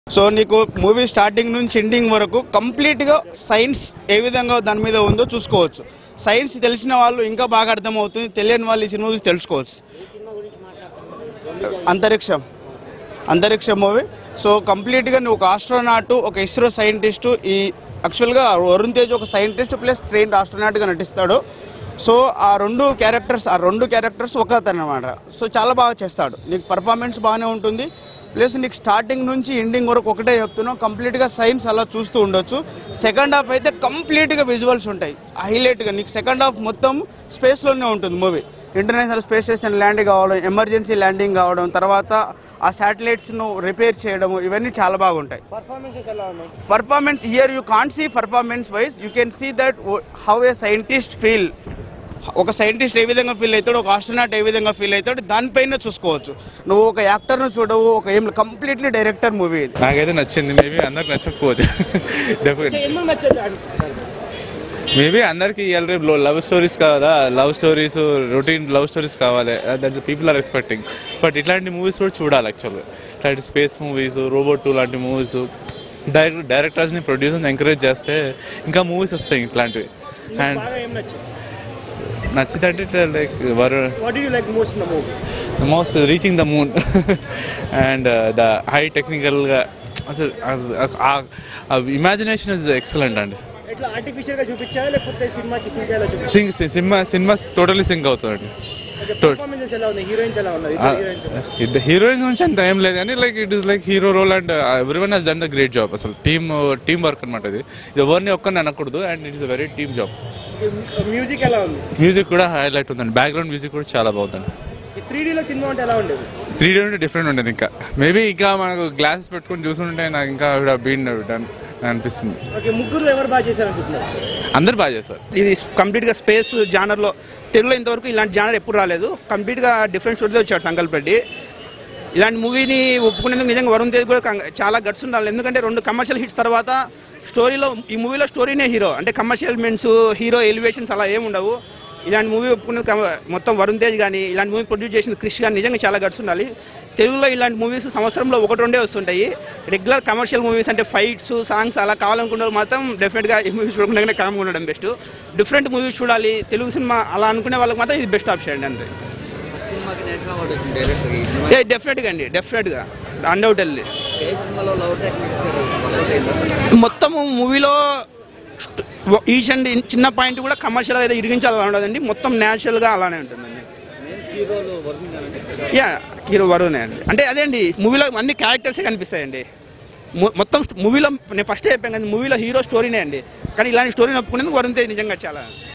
so నీకు movie starting నుంచి ending వరకు కంప్లీట్గా సైన్స్ ఏ విధంగా దాని మీద ఉందో చూసుకోవచ్చు సైన్స్ తెలిసిన వాళ్ళు ఇంకా బాగా అర్థమవుతుంది తెలియని వాళ్ళు ఈ సినిమా చూసి తెలుసుకోవచ్చు అంతరిక్షం అంతరిక్ష మూవీ సో కంప్లీట్గా నువ్వు ఒక ఆస్ట్రోనాట్ ఒక ఇస్రో సైంటిస్టు ఈ యాక్చువల్గా వరుణ్ తేజ్ ఒక సైంటిస్ట్ ప్లస్ ట్రైన్డ్ ఆస్ట్రోనాట్గా నటిస్తాడు సో ఆ రెండు క్యారెక్టర్స్ ఆ రెండు క్యారెక్టర్స్ ఒక అతను అనమాట సో చాలా బాగా చేస్తాడు నీకు పర్ఫార్మెన్స్ బాగానే ఉంటుంది ప్లస్ నీకు స్టార్టింగ్ నుంచి ఎండింగ్ వరకు ఒకటే చెప్తున్నావు కంప్లీట్గా సైన్స్ అలా చూస్తూ ఉండొచ్చు సెకండ్ హాఫ్ అయితే కంప్లీట్గా విజువల్స్ ఉంటాయి హైలైట్గా నీకు సెకండ్ హాఫ్ మొత్తం స్పేస్లోనే ఉంటుంది movie international space station land కావడం ఎమర్జెన్సీ ల్యాండింగ్ కావడం తర్వాత ఆ శాటిలైట్స్ను రిపేర్ చేయడము ఇవన్నీ చాలా బాగుంటాయి పర్ఫార్మెన్సెస్ ఎలా ఉన్నాయి performance here you can't see performance wise you can see that how a scientist feel ఒక సైంటిస్ట్ ఏ విధంగా ఫీల్ అవుతాడు ఒక ఆస్ట్రోనాట్ ఏ విధంగా ఫీల్ అవుతాడు దానిపైన చూసుకోవచ్చు నువ్వు ఒక యాక్టర్ను చూడవు ఒక ఏం కంప్లీట్లీ డైరెక్టర్ మూవీ ఇది నాకైతే నచ్చింది మేబీ అందరికి నచ్చకపోవచ్చు డెఫినెట్ ఎందుకు నచ్చదు మేబీ అందరికి రేపు లవ్ స్టోరీస్ కావాలా love stories routine love stories కావాలి that people are expecting but ఇట్లాంటి మూవీస్ కూడా చూడాలి యాక్చువల్గా ఇట్లాంటి స్పేస్ మూవీస్ రోబోట్ టూ లాంటి మూవీస్ డైరెక్ట్ డైరెక్టర్స్ని ప్రొడ్యూసర్ని ఎంకరేజ్ చేస్తే ఇంకా మూవీస్ వస్తాయి ఇట్లాంటివి అండ్ బాగా ఏం నచ్చింది నచ్చితే ఇట్లా లైక్ వర్ what you like most in the movie most reaching the moon and the high టెక్నికల్గా అసలు ఇమాజినేషన్ ఇస్ ఎక్సలెంట్ అండి ఎట్లా ఆర్టిఫిషియల్ గా చూపించారా లేకపోతే సినిమాకి సింక్ ఎలా చూపించారు సింగ్ సినిమా సినిమా టోటలీ సింక్ అవుతుందండి పర్ఫార్మెన్సెస్ ఎలా ఉన్నాయి హీరోయిన్స్ ఎలా ఉన్నారు ఇద్దరు హీరోయిన్స్ ఇద్దరు హీరోయిన్స్ నుంచి అంత ఏం లేదు కానీ like it is like hero role and every one he's done the great job అసలు టీమ్ టీమ్ వర్క్ అనమాట ఇది ఇది ఎవరిని ఒక్కరిని అనకూడదు and it is very team job music ఎలా ఉంది మ్యూజిక్ కూడా హైలైట్ ఉందండి బ్యాక్గ్రౌండ్ మ్యూజిక్ కూడా చాలా బాగుందండి త్రీ డీలో సినిమా అంటే ఎలా ఉండేది త్రీ డీ ఉంటే డిఫరెంట్ ఉండేది ఇంకా మేబీ ఇంకా మనకు గ్లాసెస్ పెట్టుకొని చూస్తుంటే నాకు ఇంకా బీన్ డన్ అనిపిస్తుంది ఓకే ముగ్గురు ఎవరు బాగా చేశారు అనుకుంటున్నారు అందరు బాగా చేస్తారు ఇది కంప్లీట్గా స్పేస్ జానర్లో తెలుగులో ఇంతవరకు ఇలాంటి జానర్ ఎప్పుడు రాలేదు కంప్లీట్గా డిఫరెంట్ స్టోరీతో వచ్చాడు సంకల్ప్ రెడ్డి ఇలాంటి మూవీని ఒప్పుకునేందుకు నిజంగా వరుణ్ తేజ్ కూడా కంగ- చాలా గట్స్ ఉండాలి ఎందుకంటే రెండు కమర్షియల్ హిట్స్ తర్వాత స్టోరీలో ఈ మూవీలో స్టోరీనే హీరో అంటే కమర్షియల్ మెన్స్ హీరో ఎలివేషన్స్ అలా ఏమి ఉండవు ఇలాంటి మూవీ ఒప్పుకునేది కమ- మొత్తం వరుణ్ తేజ్ కానీ ఇలాంటి మూవీ ప్రొడ్యూస్ చేసిన క్రిష్ కానీ నిజంగా చాలా గట్స్ ఉండాలి తెలుగులో ఇలాంటి మూవీస్ సంవత్సరంలో ఒకటి రెండే వస్తుంటాయి రెగ్యులర్ కమర్షియల్ మూవీస్ అంటే ఫైట్స్ సాంగ్స్ అలా కావాలనుకున్న వాళ్ళు మాత్రం డెఫినెట్గా ఈ మూవీస్ చూడకుండా కామ్గా ఉండడం బెస్ట్ డిఫరెంట్ మూవీస్ చూడాలి తెలుగు సినిమా అలా అనుకునే వాళ్ళకి మాత్రం ఇది బెస్ట్ ఆప్షన్ అండి అంతే సినిమాకి నేషనల్ అవార్డు వచ్చింది డైరెక్టర్కి ఏ డెఫినెట్గా అండి డెఫినెట్గా అన్డౌటెడ్లీ ఏ సినిమాలో లవ్ ట్రాక్ ఇస్తారు వర్కౌట్ అయిందా మొత్తము మూవీలో ఈచ్ అండ్ చిన్న పాయింట్ కూడా కమర్షియల్గా ఏదో ఇరిగించాలి ఉండదండి మొత్తం న్యాచురల్గా అలానే ఉంటుందండి మెయిన్ హీరోలు వర్కింగ్ అనండి యా హీరో వరుణే అండి అంటే అదే అండి మూవీలో అన్ని క్యారెక్టర్సే కనిపిస్తాయండి మొ- మొత్తం మూవీలో నేను ఫస్ట్ చెప్పాను కదా మూవీలో హీరో స్టోరీనే అండి కానీ ఇలాంటి స్టోరీని ఒప్పుకునేందుకు వరుణ్ తేజ్ నిజంగా చాలా